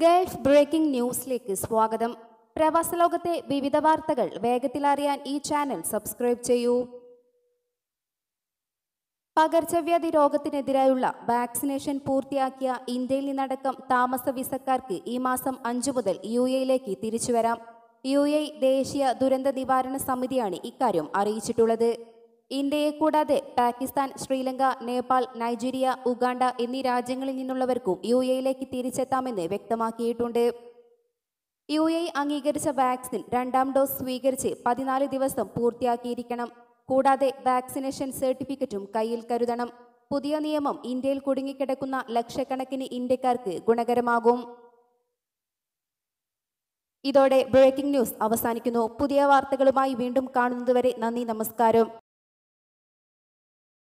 Gulf breaking ന്യൂസിലേക്ക് സ്വാഗതം പ്രവാസ ലോകത്തെ വിവിധ വാർത്തകൾ വേഗത്തിലറിയാൻ ഈ ചാനൽ സബ്സ്ക്രൈബ് ചെയ്യൂ പകർച്ചവ്യാധി രോഗത്തിനെതിരായുള്ള വാക്സിനേഷൻ പൂർത്തിയാക്കിയ ഇന്ത്യയിൽ നിന്നടക്കം താമസ വിസക്കാർക്ക് ഈ മാസം അഞ്ചു മുതൽ യു എയിലേക്ക് തിരിച്ചുവരാം യു എ ദേശീയ ദുരന്ത നിവാരണ സമിതിയാണ് ഇക്കാര്യം അറിയിച്ചിട്ടുള്ളത് ഇന്ത്യയെ കൂടാതെ പാകിസ്ഥാൻ ശ്രീലങ്ക നേപ്പാൾ നൈജീരിയ ഉഗാണ്ട എന്നീ രാജ്യങ്ങളിൽ നിന്നുള്ളവർക്കും യു എയിലേക്ക് തിരിച്ചെത്താമെന്ന് വ്യക്തമാക്കിയിട്ടുണ്ട് യു എ അംഗീകരിച്ച വാക്സിൻ രണ്ടാം ഡോസ് സ്വീകരിച്ച് പതിനാല് ദിവസം പൂർത്തിയാക്കിയിരിക്കണം കൂടാതെ വാക്സിനേഷൻ സർട്ടിഫിക്കറ്റും കയ്യിൽ കരുതണം പുതിയ നിയമം ഇന്ത്യയിൽ കുടുങ്ങിക്കിടക്കുന്ന ലക്ഷക്കണക്കിന് ഇന്ത്യക്കാർക്ക് ഗുണകരമാകും ഇതോടെ ബ്രേക്കിംഗ് ന്യൂസ് അവസാനിക്കുന്നു പുതിയ വാർത്തകളുമായി വീണ്ടും കാണുന്നതുവരെ നന്ദി നമസ്കാരം